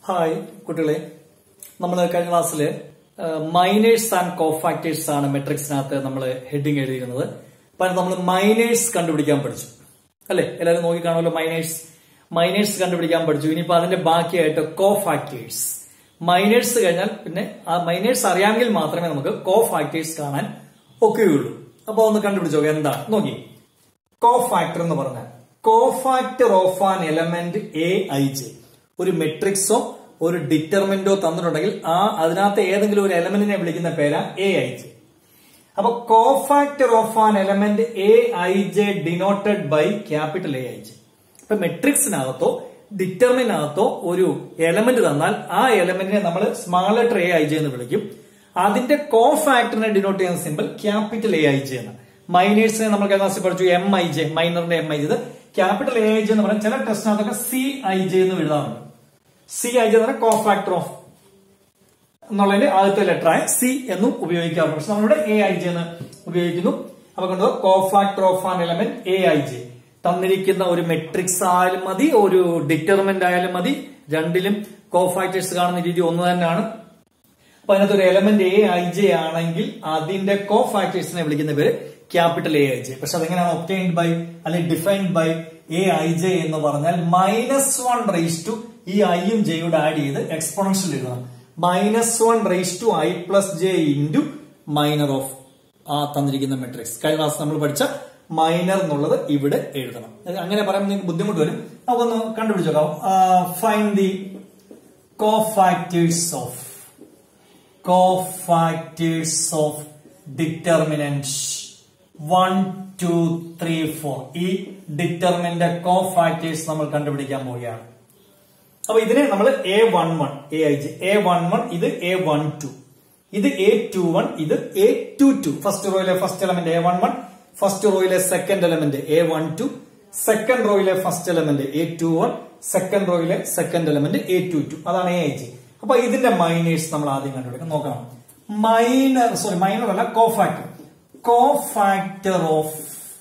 hi കുട്ടികളെ നമ്മൾ കഴിഞ്ഞ ക്ലാസ്സിൽ മൈനേഴ്സ് ആൻഡ് കോഫാക്ടേഴ്സ് ആണ് മെട്രിക്സിനകത്ത് നമ്മൾ ഹെഡിങ് എഴുതിയിരുന്നത് അപ്പൊ നമ്മൾ മൈനേഴ്സ് കണ്ടുപിടിക്കാൻ പഠിച്ചു അല്ലെ എല്ലാവരും നോക്കി കാണുമല്ലോ മൈനേഴ്സ് മൈനേഴ്സ് കണ്ടുപിടിക്കാൻ പഠിച്ചു ഇനിയിപ്പോ അതിന്റെ ബാക്കിയായിട്ട് കോഫാക്ടേഴ്സ് മൈനേഴ്സ് കഴിഞ്ഞാൽ പിന്നെ ആ മൈനേഴ്സ് അറിയാമെങ്കിൽ മാത്രമേ നമുക്ക് കോഫാക്ടേഴ്സ് കാണാൻ ഒക്കെയുള്ളൂ അപ്പൊ ഒന്ന് കണ്ടുപിടിച്ചോ എന്താണ് നോക്കി കോഫാക്ടർ എന്ന് പറഞ്ഞാൽ cofactor of an element A I J ഒരു മെട്രിക്സോ ഒരു ഡിറ്റർമിന്റോ തന്നിട്ടുണ്ടെങ്കിൽ ആ അതിനകത്ത് ഏതെങ്കിലും ഒരു എലമെന്റിനെ വിളിക്കുന്ന പേരാ എ ഐ ജെ അപ്പൊ cofactor of an element A I J denoted by capital A I J ഇപ്പൊ മെട്രിക്സിനകത്തോ ഡിറ്റർമിനകത്തോ ഒരു എലമെന്റ് തന്നാൽ ആ എലമെന്റിനെ നമ്മൾ small letter A I J എന്ന് വിളിക്കും അതിന്റെ കോഫാക്ടറിനെ ഡിനോട്ട് ചെയ്യുന്ന simple capital A I J എന്ന് മൈനേഴ്സിനെ നമ്മൾ കഴിഞ്ഞ ക്ലാസ്സിൽ പഠിച്ചു എം ഐ ജെ മൈനറിന്റെ എം ഐ ജെ ഇത് ക്യാപിറ്റൽ എ ഐ ജെ എന്ന് പറഞ്ഞാൽ ചില ടെസ്റ്റിനകത്തൊക്കെ സി ഐ ജെ എന്ന് എഴുതാറുണ്ട് സി ഐ ജെ എന്ന് പറഞ്ഞാൽ കോഫാക്ടർ ഓഫ് എന്നുള്ളതിന്റെ ആദ്യത്തെ ലെറ്ററായ സി എന്നും ഉപയോഗിക്കാറുണ്ട് പക്ഷെ നമ്മളിവിടെ എ ഐ ജെ എന്ന് ഉപയോഗിക്കുന്നു അപ്പൊ കണ്ടോ cofactor of an element A I J തന്നിരിക്കുന്ന ഒരു മെട്രിക്സ് ആയാലും മതി ഒരു ഡിറ്റർമെന്റ് ആയാലും മതി രണ്ടിലും കോഫാക്ടേഴ്സ് കാണുന്ന രീതി ഒന്ന് തന്നെയാണ് അപ്പൊ അതിനകത്ത് ഒരു എലമെന്റ് എ ഐ ജെ ആണെങ്കിൽ അതിന്റെ കോഫാക്ടേഴ്സിനെ വിളിക്കുന്ന പേര് ക്യാപിറ്റൽ എ ഐ ജെ പക്ഷെ അതെങ്ങനെയാണ് ഒപ്റ്റൈൻഡ് ബൈ അല്ലെങ്കിൽ defined by A I J എന്ന് പറഞ്ഞാൽ മൈനസ് വൺ റേസ് ടു ഈ ഐയും ജെയോട് ആഡ് ചെയ്ത് എക്സ്പോണൻഷ്യൽ എഴുതണം minus one raise to I plus J into minor of ആ തന്നിരിക്കുന്ന മെട്രിക്സ് കഴിഞ്ഞ ക്ലാസ് നമ്മൾ പഠിച്ച മൈനർ എന്നുള്ളത് ഇവിടെ എഴുതണം അത് അങ്ങനെ പറയുമ്പോൾ നിങ്ങൾക്ക് ബുദ്ധിമുട്ട് വരും നമുക്കൊന്ന് കണ്ടുപിടിച്ചു നോക്കാം find the cofactors of cofactors of determinant one two three four ഈ ഡിറ്റർമിന്റെ കോഫാക്ടേഴ്സ് നമ്മൾ കണ്ടുപിടിക്കാൻ പോവുകയാണ് അപ്പൊ ഇതിനെ നമ്മൾ A one one A I J A one one ഇത് എ വൺ ടു ഇത് എ ടു വൺ ഇത് എ ടു ടു ഫസ്റ്റ് റോയിലെ first element A one one first റോയിലെ second element A one two second റോയിലെ first element A two one second റോയിലെ second element A two two അതാണ് A I J അപ്പൊ ഇതിന്റെ minors നമ്മൾ ആദ്യം കണ്ടുപിടിക്കാം നോക്കാം മൈനർ സോറി മൈനർ അല്ല കോഫാക്ടർ കോഫാക്ടർ ഓഫ്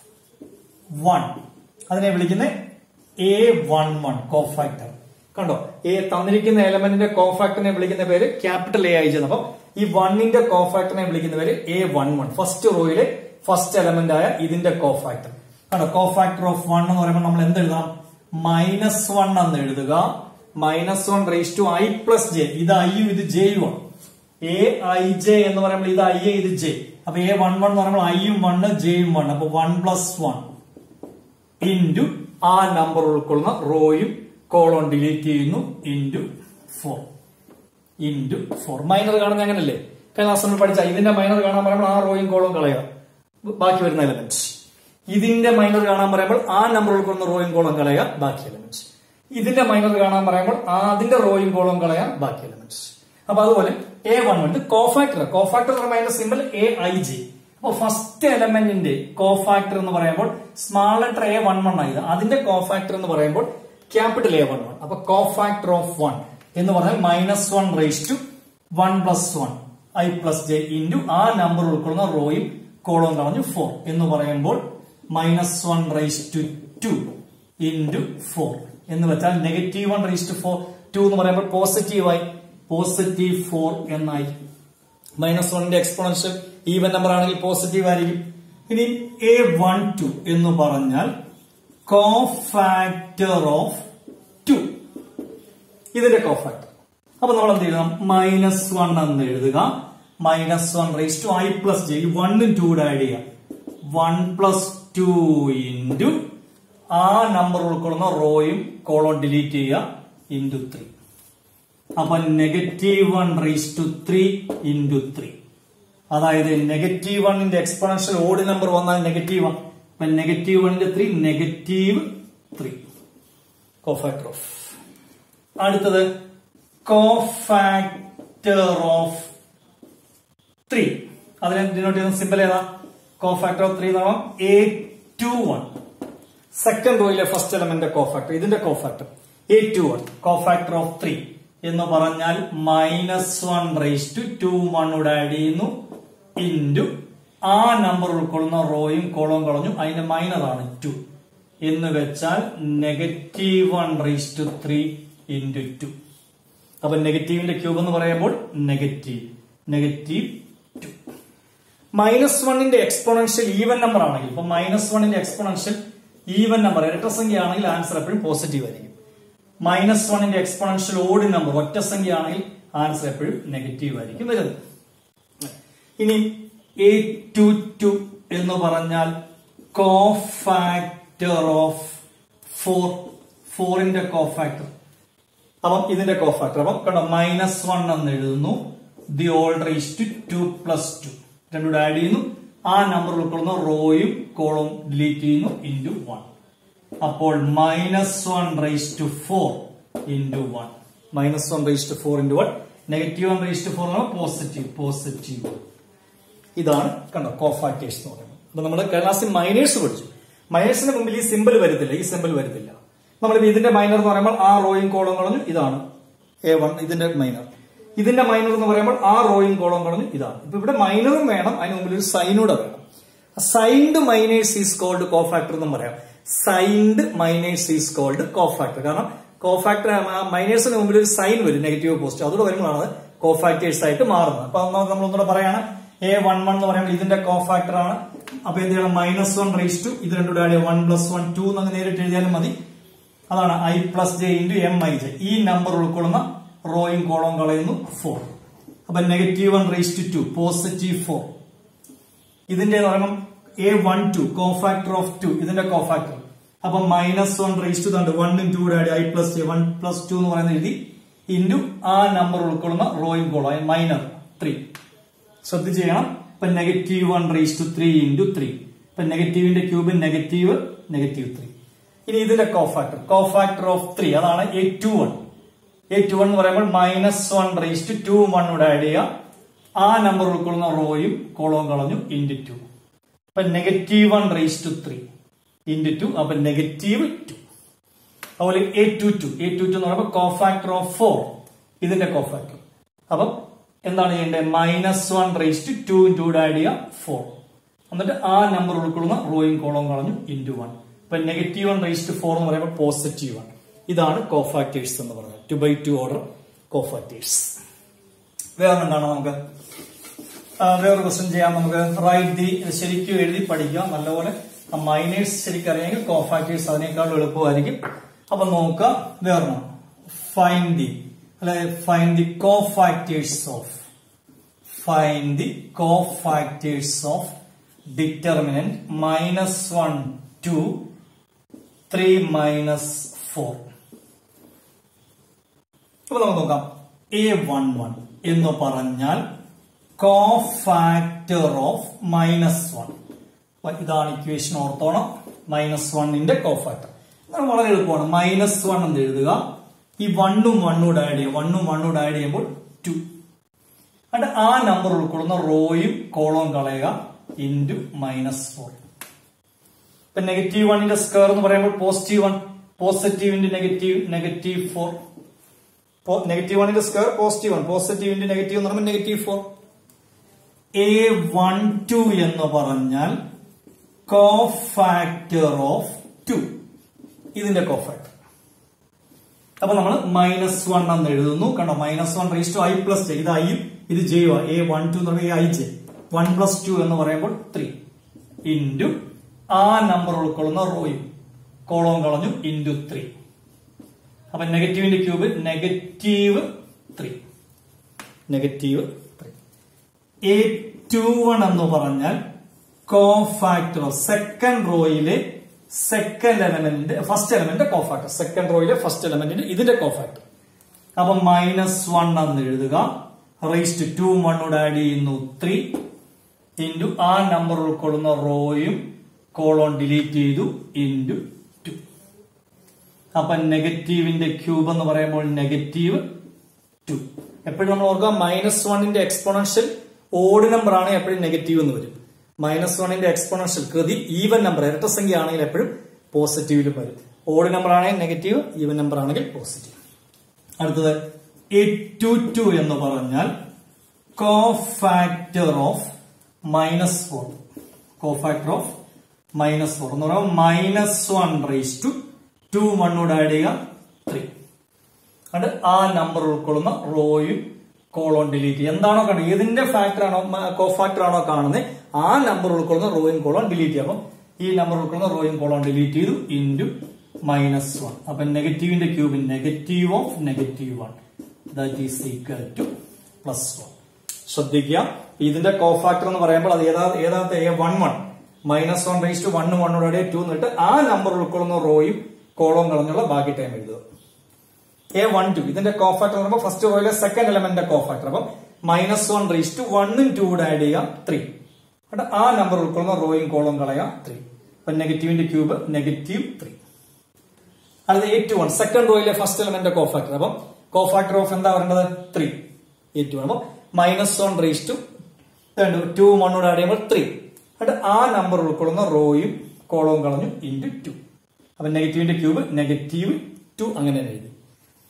വൺ അതിനെ വിളിക്കുന്നത് എ വൺ വൺ കോഫാക്ടർ കണ്ടോ എ തന്നിരിക്കുന്ന എലമെന്റിന്റെ കോഫാക്ടറിനെ വിളിക്കുന്ന പേര് ക്യാപിറ്റൽ എ ആയി അപ്പൊ ഈ വണ്ണിന്റെ കോഫാക്ടറിനെ വിളിക്കുന്ന പേര് എ വൺ വൺ ഫസ്റ്റ് റോയിലെ ഫസ്റ്റ് എലമെന്റ് ആയ ഇതിന്റെ കോഫാക്ടർ കണ്ടോ കോഫാക്ടർ ഓഫ് വൺ എന്ന് പറയുമ്പോൾ നമ്മൾ എന്ത് എഴുതാം മൈനസ് വൺ എന്ന് എഴുതുക minus one raise to I plus J ഇത് ഐയും ഇത് ജെയും ആണ് എ ഐ ജെ എന്ന് പറയുമ്പോൾ ഇത് ഐ ഇത് ജെ അപ്പൊ എ വൺ വൺ എന്ന് പറയുമ്പോൾ ഐയും വണ് ജെയും വൺ അപ്പൊ വൺ പ്ലസ് വൺ ഇൻറ്റു ആ നമ്പർ ഉൾക്കൊള്ളുന്ന റോയും കോളോൺ ഡിലീറ്റ് ചെയ്യുന്നു into four into four minor കാണുന്ന അങ്ങനല്ലേ കഴിഞ്ഞ ക്ലാസ് നമ്മൾ പഠിച്ച ഇതിന്റെ മൈനർ കാണാൻ പറയുമ്പോൾ ആ റോയും കോളും കളയുക ബാക്കി വരുന്ന എലമെന്റ്സ് ഇതിന്റെ മൈനർ കാണാൻ പറയുമ്പോൾ ആ നമ്പർ ഉൾക്കൊള്ളുന്ന റോയും കോളും കളയുക ബാക്കി എലമെന്റ്സ് ഇതിന്റെ മൈനർ കാണാൻ പറയുമ്പോൾ ആ അതിന്റെ റോയും കോളും കളയാം ബാക്കി എലമെന്റ്സ് അപ്പൊ അതുപോലെ A one one cofactor cofactor എന്ന് പറയുന്ന സിമ്പിൾ എ ഐ ജി അപ്പൊ ഫസ്റ്റ് എലമെന്റിന്റെ കോഫാക്ടർ എന്ന് പറയുമ്പോൾ small letter A one one ആയത് അതിന്റെ കോഫാക്ടർ എന്ന് പറയുമ്പോൾ ക്യാപിറ്റൽ എ വൺ വൺ അപ്പൊ കോഫാക്ടർ ഓഫ് വൺ എന്ന് പറഞ്ഞാൽ minus one raise to one plus one I plus J into ആ നമ്പർ ഉൾക്കൊള്ളുന്ന റോയും കോളും കളഞ്ഞു ഫോർ എന്ന് പറയുമ്പോൾ minus one raise to two into four എന്ന് വെച്ചാൽ negative one raise to four two എന്ന് പറയുമ്പോൾ പോസിറ്റീവായി പോസിറ്റീവ് ഫോർ എന്നായി മൈനസ് വണ്ണിന്റെ എക്സ്പോണൻഷ്യൽ ഈവൻ നമ്പർ ആണെങ്കിൽ പോസിറ്റീവ് ആയിരിക്കും ഇനി എ വൺ ടു എന്ന് പറഞ്ഞാൽ കോഫാക്ടർ ഓഫ് ടു ഇതിന്റെ കോഫാക്ടർ അപ്പൊ നമ്മൾ എന്ത് ചെയ്യണം മൈനസ് വൺ എന്ന് എഴുതുക minus one raise to I plus J വണ്ണും ടു ആഡ് ചെയ്യാം വൺ പ്ലസ് ടു ഇൻറ്റു ആ നമ്പർ ഉൾക്കൊള്ളുന്ന റോയും കോളോൺ ഡിലീറ്റ് ചെയ്യുക ഇൻറ്റു ത്രീ അപ്പൊ negative one raise to three into three അതായത് നെഗറ്റീവ് വണ്ണിന്റെ എക്സ്പൊണൻഷ്യൽ ഓഡ് നമ്പർ വന്നാൽ നെഗറ്റീവ് വൺ അപ്പൊ നെഗറ്റീവ് വണ്ണിന്റെ three negative three cofactor of അടുത്തത് കോഫാക്ടർ ഓഫ് ത്രീ അതിനെ ഡിനോട്ട് ചെയ്യുന്ന സിമ്പിൾ ഏതാ കോഫാക്ടർ ഓഫ് ത്രീ എന്ന് എ ടു വൺ സെക്കൻഡ് റോയിലെ ഫസ്റ്റ് എലമെന്റ് കോഫാക്ടർ ഇതിന്റെ cofactor A two one cofactor of three എന്ന് പറഞ്ഞാൽ minus one raise to two വണ്ണോട് add ചെയ്യുന്നു ഇൻറ്റു ആ നമ്പർ ഉൾക്കൊള്ളുന്ന റോയും കോളവും കളഞ്ഞു അതിന്റെ മൈനർ ആണ് ടു എന്ന് വെച്ചാൽ negative one raise to three into two അപ്പൊ നെഗറ്റീവിന്റെ ക്യൂബ് എന്ന് പറയുമ്പോൾ നെഗറ്റീവ് നെഗറ്റീവ് ടു മൈനസ് വണ്ണിന്റെ എക്സ്പോണൻഷ്യൽ ഈവൻ നമ്പർ ആണെങ്കിൽ ഇപ്പൊ മൈനസ് വണ്ണിന്റെ എക്സ്പോണൻഷ്യൽ ഈവൻ നമ്പർ ഇരട്ട സംഖ്യ ആണെങ്കിൽ ആൻസർ എപ്പോഴും പോസിറ്റീവ് ആയിരിക്കും മൈനസ് വണ്ണിന്റെ എക്സ്പോണൻഷ്യൽ ഓഡ് നമ്പർ ഒറ്റ സംഖ്യ ആണെങ്കിൽ ആൻസർ എപ്പോഴും നെഗറ്റീവ് ആയിരിക്കും വരുന്നത് ഇനി എയ്റ്റ് ടു ടു എന്ന് പറഞ്ഞാൽ കോഫാക്ടർ ഓഫ് ഫോർ ഫോറിന്റെ കോഫാക്ടർ അപ്പം ഇതിന്റെ കോഫാക്ടർ അപ്പം കണ്ടോ മൈനസ് വൺ എന്ന് എഴുതുന്നു the all raise to two plus two രണ്ടുകൂടെ ആഡ് ചെയ്യുന്നു ആ നമ്പർ ഉൾക്കൊള്ളുന്ന റോയും കോളും ഡിലീറ്റ് ചെയ്യുന്നു ഇൻറ്റു വൺ അപ്പോൾ minus one raise to four into one minus one raise to four into one negative one raise to four positive positive ഇതാണ് കണ്ടോ കോഫാക്ടേഴ്സ് എന്ന് പറയുന്നത് അപ്പൊ നമ്മൾ ക്ലാസ്സിൽ മൈനേഴ്സ് പഠിച്ചു മൈനേഴ്സിന് മുമ്പിൽ ഈ സിമ്പിൾ വരത്തില്ല ഈ സിമ്പിൾ വരത്തില്ല നമ്മൾ ഇതിന്റെ മൈനർ എന്ന് പറയുമ്പോൾ ആ റോയും കോളം കളഞ്ഞു ഇതാണ് എ വൺ ഇതിന്റെ മൈനർ ഇതിന്റെ മൈനർ എന്ന് പറയുമ്പോൾ ആ റോയും കോളം കളഞ്ഞു ഇതാണ് ഇപ്പൊ ഇവിടെ മൈനറും വേണം അതിന് മുമ്പിൽ ഒരു സൈനൂടെ വേണം signed minors is called cofactor എന്നും പറയാം signed minors is called cofactor കാരണം കോഫാക്ടർ മൈനേഴ്സിന് മുമ്പിൽ ഒരു സൈൻ വരും നെഗറ്റീവ് പോസ്റ്റ് അതോടെ വരുമ്പോഴാണ് കോഫാക്ടേഴ്സ് ആയിട്ട് മാറുന്നത് അപ്പൊ നമ്മൾ ഒന്നുകൂടെ പറയാണ് എ വൺ വൺ എന്ന് പറയുമ്പോൾ ഇതിന്റെ കോഫാക്ടർ ആണ് അപ്പൊ എന്ത് ചെയ്യണം മൈനസ് വൺ റേസ് ടു ഇത് രണ്ടുകൂടെ add one plus one two എന്നങ്ങ് നേരിട്ട് എഴുതിയാലും മതി അതാണ് I plus J into M I J ഈ നമ്പർ ഉൾക്കൊള്ളുന്ന റോയും കോളവും കളയുന്നു ഫോർ അപ്പൊ negative one raise to two positive four ഇതിന്റെ എന്ന് പറയുമ്പോൾ A one two cofactor of two ഇതിന്റെ കോഫാക്ടർ അപ്പൊ മൈനസ് വൺ റേസ് ടു തണ്ട് വണ്ണും two add I plus J one plus two എന്ന് പറയുന്ന എഴുതി ഇൻറ്റു ആ നമ്പർ ഉൾക്കൊള്ളുന്ന റോയും കോളവും മൈനർ ത്രീ ശ്രദ്ധിച്ച് ചെയ്യണം ഇപ്പൊ negative one raise to three into three ഇപ്പൊ നെഗറ്റീവിന്റെ ക്യൂബ് നെഗറ്റീവ് നെഗറ്റീവ് ത്രീ ഇനി ഇതിന്റെ കോഫാക്ടർ കോഫാക്ടർ ഓഫ് ത്രീ അതാണ് A two one A two one എന്ന് പറയുമ്പോൾ minus one raise to two one കൂടെ ആഡ് ചെയ്യുക ആ നമ്പർ ഉൾക്കൊള്ളുന്ന റോയും കോളവും കളഞ്ഞു ഇൻറ്റു ടു അപ്പൊ negative one raise to three into two അപ്പൊ നെഗറ്റീവ് ടു അതുപോലെ A two two A two two എന്ന് പറയുമ്പോൾ കോഫാക്ടർ ഓഫ് ഫോർ ഇതിന്റെ കോഫാക്ടർ അപ്പം എന്താണ് ചെയ്യേണ്ടത് minus one raise to two two two ചെയ്യുക ഫോർ എന്നിട്ട് ആ നമ്പർ ഉൾക്കൊള്ളുന്ന റോയും കോളവും കളഞ്ഞു ഇൻറ്റു വൺ ഇപ്പൊ negative one raise to four എന്ന് പറയുമ്പോൾ പോസിറ്റീവ് ആണ് ഇതാണ് കോഫാക്ടേഴ്സ് എന്ന് പറയുന്നത് two by two order cofactors വേറൊന്നും കാണാം നമുക്ക് ആ, വേറൊരു ക്വസ്റ്റ്യൻ ചെയ്യാം നമുക്ക് റൈറ്റ് ദി ശരിക്കും എഴുതി പഠിക്കാം നല്ലപോലെ മൈനേഴ്സ് ശരിക്കും അറിയാമെങ്കിൽ കോഫാക്ടേഴ്സ് അതിനേക്കാളും എളുപ്പമായിരിക്കും അപ്പൊ നോക്കാം വേറൊന്നും ഫൈൻ ദി അല്ലെ find the cofactors of find the cofactors of determinant minus one two three minus four അപ്പൊ നമുക്ക് നോക്കാം എ വൺ വൺ എന്ന് പറഞ്ഞാൽ കോഫാക്ടർ ഓഫ് മൈനസ് വൺ ഇതാണ് ഇക്വേഷൻ ഓർത്തോണം മൈനസ് വണ്ണിന്റെ കോഫാക്ടർ അത് വളരെ എളുപ്പമാണ് മൈനസ് വൺ എന്ന് എഴുതുക ഈ വണ്ണും വണ്ണൂടെ ആഡ് ചെയ്യുക വണ്ണും വണ്ണൂടെ ആഡ് ചെയ്യുമ്പോൾ ടു എന്നിട്ട് ആ നമ്പർ ഉൾക്കൊള്ളുന്ന റോയും കോളവും കളയുക ഇൻറ്റു മൈനസ് ഫോർ ഇപ്പൊ നെഗറ്റീവ് വണ്ണിന്റെ സ്ക്വയർ എന്ന് പറയുമ്പോൾ positive one positive into negative negative four negative വണ്ണിന്റെ square positive one positive into negative എന്ന് പറയുമ്പോൾ negative four A one two എന്ന് പറഞ്ഞാൽ കോഫാക്ടർ ഓഫ് ടു ഇതിന്റെ കോഫാക്ടർ അപ്പൊ നമ്മൾ മൈനസ് വൺ എന്ന് എഴുതുന്നു കണ്ടോ minus one raise to I plus J ഇത് ഐയും ഇത് ജെയോ എ വൺ ടു എന്ന് പറയുമ്പോൾ I J one plus two എന്ന് പറയുമ്പോൾ ത്രീ ഇൻറ്റു ആ നമ്പർ ഉൾക്കൊള്ളുന്ന റോയും കോളവും കളഞ്ഞു ഇൻറ്റു ത്രീ അപ്പൊ നെഗറ്റീവിന്റെ cube negative three negative three A two one എന്ന് പറഞ്ഞാൽ കോഫാക്ടർ സെക്കൻഡ് റോയിലെ second element first element cofactor second റോയിലെ ഫസ്റ്റ് എലമെന്റിന് ഇതിന്റെ കോഫാക്ടർ അപ്പൊ മൈനസ് വൺ എന്ന് എഴുതുക റേസ്റ്റ് ടു വണ്ണോട് ആഡ് ചെയ്യുന്നു ത്രീ ഇൻറ്റു ആ നമ്പർ ഉൾക്കൊള്ളുന്ന റോയും കോളോൺ ഡിലീറ്റ് ചെയ്തു ഇൻറ്റു ടു അപ്പൊ നെഗറ്റീവിന്റെ ക്യൂബ് എന്ന് പറയുമ്പോൾ നെഗറ്റീവ് ടു എപ്പോഴും നമ്മൾ ഓർക്കുക മൈനസ് വണ്ണിന്റെ എക്സ്പോണൻഷ്യൽ ഓഡ് നമ്പർ ആണ് എപ്പോഴും നെഗറ്റീവ് എന്ന് വരും മൈനസ് വണ്ണിന്റെ എക്സ്പോണൻഷ്യൽ കൃതി ഈവൻ നമ്പർ ഇരട്ട സംഖ്യ ആണെങ്കിൽ എപ്പോഴും പോസിറ്റീവിലും വരും ഓഡ് നമ്പർ ആണെങ്കിൽ നെഗറ്റീവ് ഈവൻ നമ്പർ ആണെങ്കിൽ പോസിറ്റീവ് അടുത്തത് എയ്റ്റ് ടു ടു എന്ന് പറഞ്ഞാൽ cofactor of minus four cofactor of minus four എന്ന് പറയുമ്പോൾ minus one raise to two വണ്ണോട് add ചെയ്യുക ത്രീ അത് ആ നമ്പർ ഉൾക്കൊള്ളുന്ന റോയും കോളോൺ ഡിലീറ്റ് ചെയ്യും എന്താണോ കാണുന്നത് ഏതിന്റെ ഫാക്ടർ ആണോ കോ ഫാക്ടർ ആണോ കാണുന്നത് ആ നമ്പർ ഉൾക്കൊള്ളുന്ന റോയും കോളോൺ ഡിലീറ്റ് ചെയ്യും അപ്പം ഈ നമ്പർ ഉൾക്കൊള്ളുന്ന റോയും കോളോൺ ഡിലീറ്റ് ചെയ്തു ഇൻറ്റു മൈനസ് വൺ അപ്പൊ നെഗറ്റീവിന്റെ cube negative of negative one that is equal to plus one ശ്രദ്ധിക്കുക ഇതിന്റെ കോഫാക്ടർ എന്ന് പറയുമ്പോൾ അത് ഏതാ ഏതാമത്തെ A one one minus one raise to one വണ്ണോടെ ടു എന്നിട്ട് ആ നമ്പർ ഉൾക്കൊള്ളുന്ന റോയും കോളവും കളഞ്ഞുള്ള ബാക്കി ടൈം എഴുതുക എ വൺ ടു ഇതിന്റെ കോഫാക്ടർ എന്ന് പറയുമ്പോൾ ഫസ്റ്റ് റോയിലെ സെക്കൻഡ് എലമെന്റിന്റെ കോഫാക്ടർ അപ്പം മൈനസ് വൺ റേസ് ടു വണ്ണും ടു കൂടെ ആഡ് ചെയ്യാം ത്രീ എന്നിട്ട് ആ നമ്പർ ഉൾക്കൊള്ളുന്ന റോയും കോളവും കളയാം ത്രീ അപ്പൊ നെഗറ്റീവിന്റെ ക്യൂബ് നെഗറ്റീവ് ത്രീ അടുത്ത എ ടു വൺ സെക്കൻഡ് റോയിലെ ഫസ്റ്റ് എലമെന്റ് കോഫാക്ടർ അപ്പം കോഫാക്ടർ ഓഫ് എന്താ പറയേണ്ടത് ത്രീ എ ടു അപ്പം minus one raise to two വണ്ണോട് add ചെയ്യുമ്പോൾ ത്രീ എന്നിട്ട് ആ നമ്പർ ഉൾക്കൊള്ളുന്ന റോയും കോളവും കളഞ്ഞു ഇൻറ്റു ടു അപ്പൊ നെഗറ്റീവിന്റെ ക്യൂബ് നെഗറ്റീവ് ടു അങ്ങനെ തന്നെ എഴുതി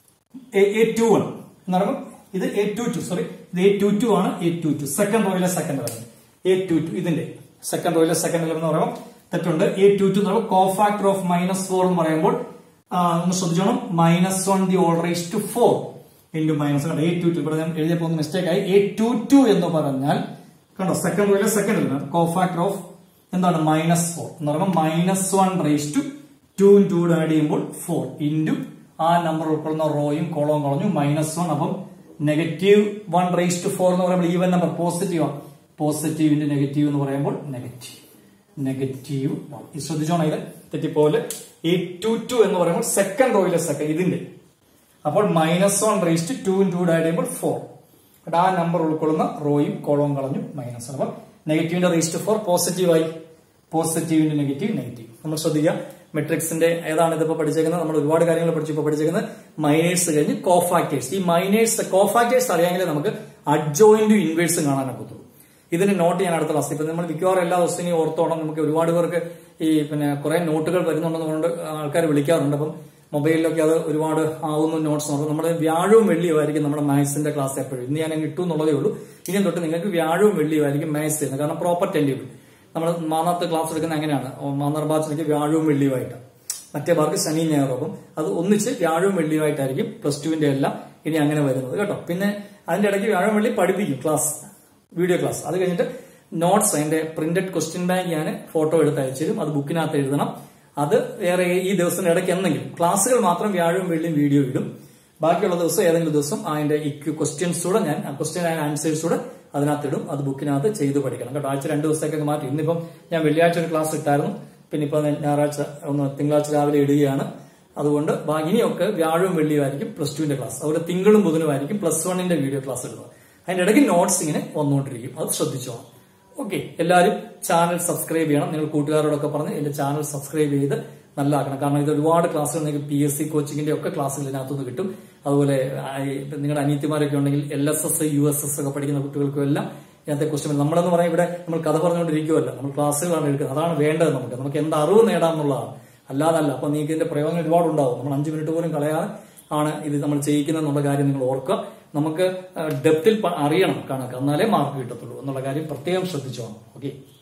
എ ടു വൺ എന്ന് പറയുമ്പോൾ ഇത് എ ടു ടു സോറി ഇത് എ ടു ടു ആണ് എ ടു ടു സെക്കൻഡ് റോയിലെ second element A two two ഇതിന്റെ സെക്കൻഡ് റോയിലെ സെക്കൻഡ് എലമെന്റ് എന്ന് പറയുമ്പോൾ തെറ്റുണ്ട് എ ടു ടു എന്ന് പറയുമ്പോൾ കോഫാക്ടർ ഓഫ് മൈനസ് ഫോർ എന്ന് പറയുമ്പോൾ ആ, ഒന്ന് ശ്രദ്ധിച്ചോണം minus one the all raise to four into minus കണ്ടോ എ ടു ടു ഇവിടെ ഞാൻ എഴുതിയപ്പോൾ ഒന്ന് മിസ്റ്റേക്ക് ആയി എ ടു ടു എന്ന് പറഞ്ഞാൽ കണ്ടോ സെക്കൻഡ് റോയിലെ സെക്കൻഡ് എലമെന്റ് കോഫാക്ടർ ഓഫ് എന്താണ് മൈനസ് ഫോർ എന്ന് പറയുമ്പോൾ minus one raise to two two add ചെയ്യുമ്പോൾ ഫോർ ഇൻറ്റു ആ നമ്പർ ഉൾക്കൊള്ളുന്ന റോയും കോളവും കളഞ്ഞു മൈനസ് വൺ അപ്പം negative one raise to four എന്ന് പറയുമ്പോൾ ഈവൻ നമ്പർ പോസിറ്റീവ് ആണ് പോസിറ്റീവിന്റെ നെഗറ്റീവ് എന്ന് പറയുമ്പോൾ നെഗറ്റീവ് നെഗറ്റീവ് വൺ ഇത് ശ്രദ്ധിച്ചോണം ഇത് തെറ്റിപ്പോലെ ഈ ടു ടു എന്ന് പറയുമ്പോൾ സെക്കൻഡ് റോയിലെ സെക്കൻഡ് ഇതിന്റെ അപ്പോൾ minus one raise to two two add ചെയ്യുമ്പോൾ ഫോർ ആ നമ്പർ ഉൾക്കൊള്ളുന്ന റോയും കോളവും കളഞ്ഞു മൈനസ് അപ്പം നെഗറ്റീവിന്റെ റേസ് ടു ഫോർ പോസിറ്റീവായി പോസിറ്റീവിന്റെ നെഗറ്റീവ് നെഗറ്റീവ് നമ്മൾ ശ്രദ്ധിക്കുക മെട്രിക്സിന്റെ ഏതാണ് ഇതിപ്പോ പഠിച്ചേക്കുന്നത് നമ്മൾ ഒരുപാട് കാര്യങ്ങൾ പഠിച്ചു ഇപ്പൊ പഠിച്ചേക്കുന്നത് മൈനേഴ്സ് കഴിഞ്ഞ് കോഫാക്ടേഴ്സ് ഈ മൈനേഴ്സ് കോഫാക്ടേഴ്സ് അറിയാമെങ്കിൽ നമുക്ക് അഡ്ജോയിന്റും ഇൻവേഴ്സും കാണാനൊക്കത്തുള്ളൂ ഇതിന് നോട്ട് ചെയ്യാൻ അടുത്ത ക്ലാസ് ഇപ്പൊ നമ്മൾ മിക്കവാറും എല്ലാ ദിവസവും ഈ ഓർത്തോണം നമുക്ക് ഒരുപാട് പേർക്ക് ഈ പിന്നെ കുറെ നോട്ടുകൾ വരുന്നുണ്ടെന്ന് പറഞ്ഞുകൊണ്ട് ആൾക്കാർ വിളിക്കാറുണ്ട് അപ്പം മൊബൈലിലൊക്കെ അത് ഒരുപാട് ആവുന്ന നോട്ട്സ് അപ്പം നമ്മുടെ വ്യാഴവും വെള്ളിയും ആയിരിക്കും നമ്മുടെ മാത്സിന്റെ ക്ലാസ് എപ്പോഴും ഇന്ന് ഞാൻ കിട്ടും എന്നുള്ളതേ ഉള്ളൂ ഇനി തൊട്ട് നിങ്ങൾക്ക് വ്യാഴവും വെള്ളിയും ആയിരിക്കും മാത്സ് ചെയ്യുന്നത് കാരണം പ്രോപ്പർ ടൈം ടേബിൾ നമ്മൾ മൂന്നാമത്തെ ക്ലാസ് എടുക്കുന്ന എങ്ങനെയാണ് മൂന്നാം ബാച്ചിലേക്ക് വ്യാഴവും വെള്ളിയുമായിട്ടാണ് മറ്റേ ബാർക്ക് ശനി ഞായറും അപ്പം അത് ഒന്നിച്ച് വ്യാഴവും വെള്ളിയുമായിട്ടായിരിക്കും പ്ലസ് ടുവിന്റെ എല്ലാം ഇനി അങ്ങനെ വരുന്നത് കേട്ടോ പിന്നെ അതിന്റെ ഇടയ്ക്ക് വ്യാഴം വെള്ളി പഠിപ്പിക്കും ക്ലാസ് വീഡിയോ ക്ലാസ് അത് കഴിഞ്ഞിട്ട് നോട്ട്സ് അതിന്റെ പ്രിന്റഡ് ക്വസ്റ്റ്യൻ ബാങ്ക് ഞാൻ ഫോട്ടോ എടുത്ത് അയച്ചു തരും അത് ബുക്കിനകത്ത് എഴുതണം അത് വേറെ ഈ ദിവസത്തിന്റെ ഇടയ്ക്ക് എന്തെങ്കിലും ക്ലാസ്സുകൾ മാത്രം വ്യാഴവും വെള്ളിയും വീഡിയോ ഇടും ബാക്കിയുള്ള ദിവസം ഏതെങ്കിലും ദിവസം അതിന്റെ ഇക്യു ക്വസ്റ്റ്യൻസ് കൂടെ ഞാൻ ക്വസ്റ്റ്യൻ ആൻഡ് ആൻസേഴ്സ് കൂടെ അതിനകത്ത് ഇടും അത് ബുക്കിനകത്ത് ചെയ്ത് പഠിക്കണം കേട്ടോ ആഴ്ച രണ്ട് ദിവസത്തേക്കൊക്കെ മാറ്റി ഇന്നിപ്പം ഞാൻ വെള്ളിയാഴ്ച ഒരു ക്ലാസ് ഇട്ടായിരുന്നു പിന്നെ ഇപ്പൊ ഞായറാഴ്ച ഒന്ന് തിങ്കളാഴ്ച രാവിലെ ഇടുകയാണ് അതുകൊണ്ട് ബാ- ഇനിയൊക്കെ വ്യാഴവും വെള്ളിയും ആയിരിക്കും പ്ലസ് ടുവിന്റെ ക്ലാസ് അതുപോലെ തിങ്കളും ബുധനും ആയിരിക്കും പ്ലസ് വണ്ണിന്റെ വീഡിയോ ക്ലാസ് ഇടുന്നത് അതിന്റെ ഇടയ്ക്ക് നോട്ട്സ് ഇങ്ങനെ വന്നുകൊണ്ടിരിക്കും അത് ശ്രദ്ധിച്ചോണം ഓക്കെ എല്ലാവരും ചാനൽ സബ്സ്ക്രൈബ് ചെയ്യണം നിങ്ങൾ കൂട്ടുകാരോടൊക്കെ പറഞ്ഞ് എന്റെ ചാനൽ സബ്സ്ക്രൈബ് ചെയ്ത് നല്ലതാക്കണം കാരണം ഇത് ഒരുപാട് ക്ലാസ്സുകൾ നിങ്ങൾക്ക് പി എസ് സി കോച്ചിങ്ങിന്റെ ഒക്കെ ക്ലാസ്സുകൾ ഇതിനകത്തുനിന്ന് കിട്ടും അതുപോലെ ആ, ഈ നിങ്ങളുടെ അനിയത്തിമാരൊക്കെ ഉണ്ടെങ്കിൽ L S S U S S ഒക്കെ പഠിക്കുന്ന കുട്ടികൾക്കും എല്ലാം ഇതിനകത്തെ ക്വസ്റ്റ്യൻ നമ്മളെന്ന് പറയാൻ ഇവിടെ നമ്മൾ കഥ പറഞ്ഞുകൊണ്ടിരിക്കുമല്ല നമ്മൾ ക്ലാസ്സുകളാണ് എടുക്കുന്നത് അതാണ് വേണ്ടത് നമുക്ക് നമുക്ക് എന്ത് അറിവ് നേടാം എന്നുള്ളതാണ് അല്ലാതല്ല അപ്പൊ നിങ്ങൾക്ക് ഇതിന്റെ പ്രയോജനം ഒരുപാട് ഉണ്ടാവും നമ്മൾ അഞ്ചു മിനിറ്റ് പോലും കളയാതെ ആണ് ഇത് നമ്മൾ ചെയ്യിക്കുന്നത് എന്നുള്ള കാര്യം നിങ്ങൾ ഓർക്കുക നമുക്ക് ഡെപ്തിൽ അറിയണം കണക്ക് എന്നാലേ മാർക്ക് കിട്ടത്തുള്ളൂ എന്നുള്ള കാര്യം പ്രത്യേകം ശ്രദ്ധിച്ചോണം ഓക്കെ